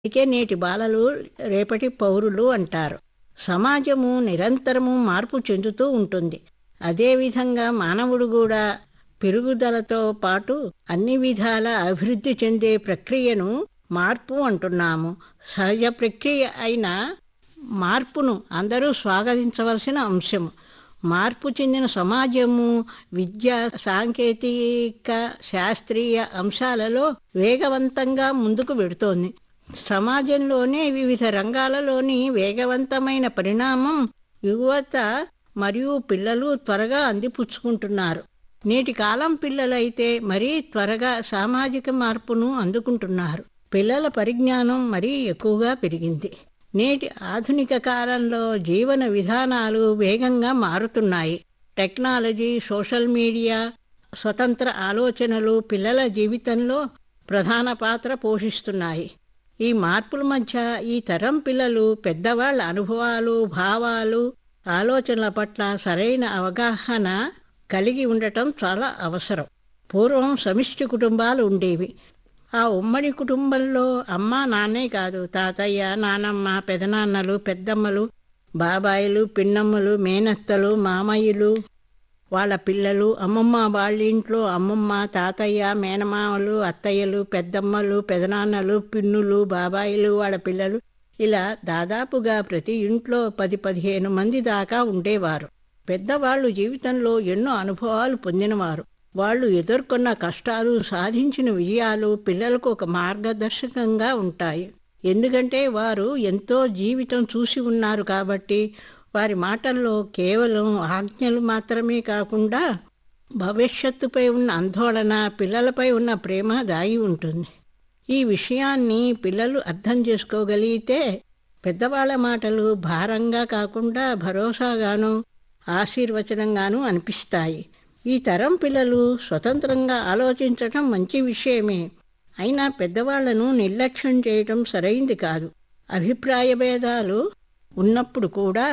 అందుకే నేటి బాలలు రేపటి పౌరులు అంటారు సమాజము నిరంతరము మార్పు చెందుతూ ఉంటుంది అదేవిధంగా మానవుడు కూడా పెరుగుదలతో పాటు అన్ని విధాల అభివృద్ధి చెందే ప్రక్రియను మార్పు అంటున్నాము సహజ ప్రక్రియ అయిన మార్పును అందరూ స్వాగతించవలసిన అంశము మార్పు చెందిన సమాజము విద్య సాంకేతిక శాస్త్రీయ అంశాలలో వేగవంతంగా ముందుకు వెడుతోంది సమాజంలోనే వివిధ రంగాలలోని వేగవంతమైన పరిణామం యువత మరియు పిల్లలు త్వరగా అందిపుచ్చుకుంటున్నారు నేటి కాలం పిల్లలైతే మరీ త్వరగా సామాజిక మార్పును అందుకుంటున్నారు పిల్లల పరిజ్ఞానం మరీ ఎక్కువగా పెరిగింది నేటి ఆధునిక కాలంలో జీవన విధానాలు వేగంగా మారుతున్నాయి టెక్నాలజీ సోషల్ మీడియా స్వతంత్ర ఆలోచనలు పిల్లల జీవితంలో ప్రధాన పాత్ర పోషిస్తున్నాయి ఈ మార్పుల మధ్య ఈ తరం పిల్లలు పెద్దవాళ్ల అనుభవాలు భావాలు ఆలోచనల పట్ల సరైన అవగాహన కలిగి ఉండటం చాలా అవసరం పూర్వం సమిష్టి కుటుంబాలు ఉండేవి ఆ ఉమ్మడి కుటుంబంలో అమ్మ నాన్నే కాదు తాతయ్య నానమ్మ పెదనాన్నలు పెద్దమ్మలు బాబాయిలు పిన్నమ్మలు మేనత్తలు మామయ్యలు వాళ్ళ పిల్లలు అమ్మమ్మ వాళ్ళ ఇంట్లో అమ్మమ్మ తాతయ్య మేనమామలు అత్తయ్యలు పెద్దమ్మలు పెదనాన్నలు పిన్నులు బాబాయిలు వాళ్ళ పిల్లలు ఇలా దాదాపుగా ప్రతి ఇంట్లో పది పదిహేను మంది దాకా ఉండేవారు పెద్దవాళ్ళు జీవితంలో ఎన్నో అనుభవాలు పొందినవారు వాళ్ళు ఎదుర్కొన్న కష్టాలు సాధించిన విజయాలు పిల్లలకు ఒక మార్గదర్శకంగా ఉంటాయి ఎందుకంటే వారు ఎంతో జీవితం చూసి ఉన్నారు కాబట్టి వారి మాటల్లో కేవలం ఆజ్ఞలు మాత్రమే కాకుండా భవిష్యత్తుపై ఉన్న ఆందోళన పిల్లలపై ఉన్న ప్రేమ దాగి ఉంటుంది ఈ విషయాన్ని పిల్లలు అర్థం చేసుకోగలిగితే పెద్దవాళ్ల మాటలు భారంగా కాకుండా భరోసాగాను ఆశీర్వచనంగాను అనిపిస్తాయి ఈ తరం పిల్లలు స్వతంత్రంగా ఆలోచించటం మంచి విషయమే అయినా పెద్దవాళ్లను నిర్లక్ష్యం చేయటం సరైంది కాదు అభిప్రాయ భేదాలు ఉన్నప్పుడు కూడా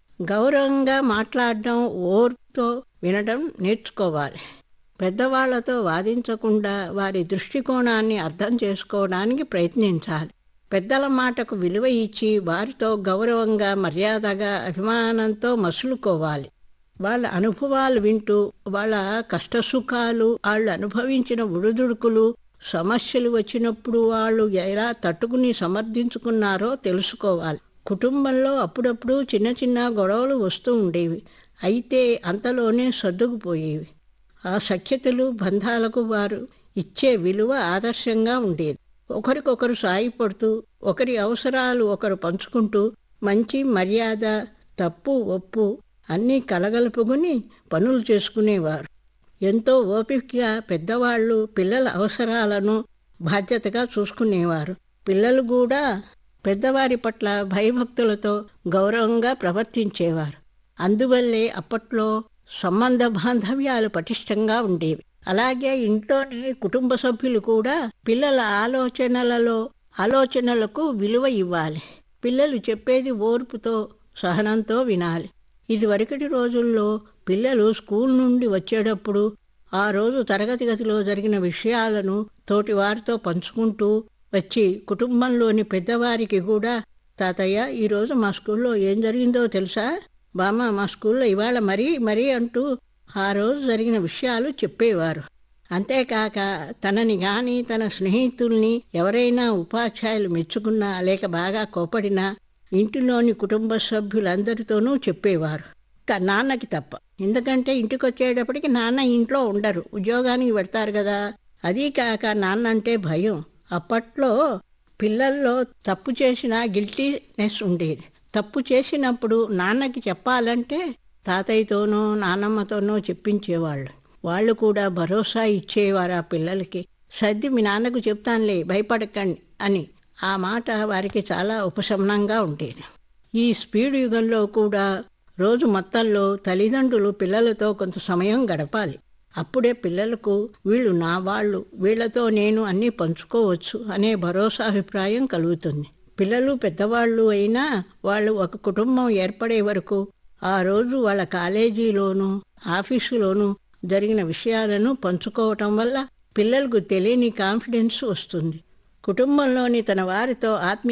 గౌరవంగా మాట్లాడడం ఓర్తో వినడం నేర్చుకోవాలి పెద్దవాళ్లతో వాదించకుండా వారి దృష్టికోణాన్ని అర్థం చేసుకోవడానికి ప్రయత్నించాలి పెద్దల మాటకు విలువ ఇచ్చి వారితో గౌరవంగా మర్యాదగా అభిమానంతో మసులుకోవాలి వాళ్ళ అనుభవాలు వింటూ వాళ్ళ కష్టసుఖాలు వాళ్ళు అనుభవించిన ఉడుదుడుకులు సమస్యలు వచ్చినప్పుడు వాళ్ళు ఎలా తట్టుకుని సమర్థించుకున్నారో తెలుసుకోవాలి కుటుంబంలో అప్పుడప్పుడు చిన్న చిన్న గొడవలు వస్తూ ఉండేవి అయితే అంతలోనే సర్దుకుపోయేవి ఆ సఖ్యతలు బంధాలకు వారు ఇచ్చే విలువ ఆదర్శంగా ఉండేది ఒకరికొకరు సాయపడుతూ ఒకరి అవసరాలు ఒకరు పంచుకుంటూ మంచి మర్యాద తప్పు ఒప్పు అన్నీ కలగలుపుకుని పనులు చేసుకునేవారు ఎంతో ఓపికగా పెద్దవాళ్ళు పిల్లల అవసరాలను బాధ్యతగా చూసుకునేవారు పిల్లలు కూడా పెద్దవారి పట్ల భయభక్తులతో గౌరవంగా ప్రవర్తించేవారు అందువల్లే అప్పట్లో సంబంధ బాంధవ్యాలు పటిష్టంగా ఉండేవి అలాగే ఇంట్లోని కుటుంబ సభ్యులు కూడా పిల్లల ఆలోచనలలో ఆలోచనలకు విలువ ఇవ్వాలి పిల్లలు చెప్పేది ఓర్పుతో సహనంతో వినాలి ఇదివరకటి రోజుల్లో పిల్లలు స్కూల్ నుండి వచ్చేటప్పుడు ఆ రోజు తరగతి గదిలో జరిగిన విషయాలను తోటి వారితో పంచుకుంటూ వచ్చి కుటుంబంలోని పెద్దవారికి కూడా తాతయ్య ఈరోజు మా స్కూల్లో ఏం జరిగిందో తెలుసా బామ్మ మా స్కూల్లో ఇవాళ మరీ మరీ అంటూ ఆ రోజు జరిగిన విషయాలు చెప్పేవారు అంతేకాక తనని గాని తన స్నేహితుల్ని ఎవరైనా ఉపాధ్యాయులు మెచ్చుకున్నా లేక బాగా కోపడినా ఇంటిలోని కుటుంబ సభ్యులందరితోనూ చెప్పేవారు క- నాన్నకి తప్ప ఎందుకంటే ఇంటికి వచ్చేటప్పటికి నాన్న ఇంట్లో ఉండరు ఉద్యోగానికి పెడతారు కదా అదీ కాక నాన్న అంటే భయం అప్పట్లో పిల్లల్లో తప్పు చేసిన గిల్టీనెస్ ఉండేది తప్పు చేసినప్పుడు నాన్నకి చెప్పాలంటే తాతయ్యతోనో నానమ్మతోనో చెప్పించేవాళ్ళు వాళ్ళు కూడా భరోసా ఇచ్చేవారు ఆ పిల్లలకి సర్ది మీ నాన్నకు చెప్తానులే భయపడకండి అని ఆ మాట వారికి చాలా ఉపశమనంగా ఉండేది ఈ స్పీడ్ యుగంలో కూడా రోజు మొత్తంలో తల్లిదండ్రులు పిల్లలతో కొంత సమయం గడపాలి అప్పుడే పిల్లలకు వీళ్ళు నా వాళ్ళు వీళ్ళతో నేను అన్నీ పంచుకోవచ్చు అనే భరోసా అభిప్రాయం కలుగుతుంది పిల్లలు పెద్దవాళ్ళు అయినా వాళ్ళు ఒక కుటుంబం ఏర్పడే వరకు ఆ రోజు వాళ్ళ కాలేజీలోనూ ఆఫీసులోనూ జరిగిన విషయాలను పంచుకోవటం వల్ల పిల్లలకు తెలియని కాన్ఫిడెన్స్ వస్తుంది కుటుంబంలోని తన వారితో ఆత్మీయ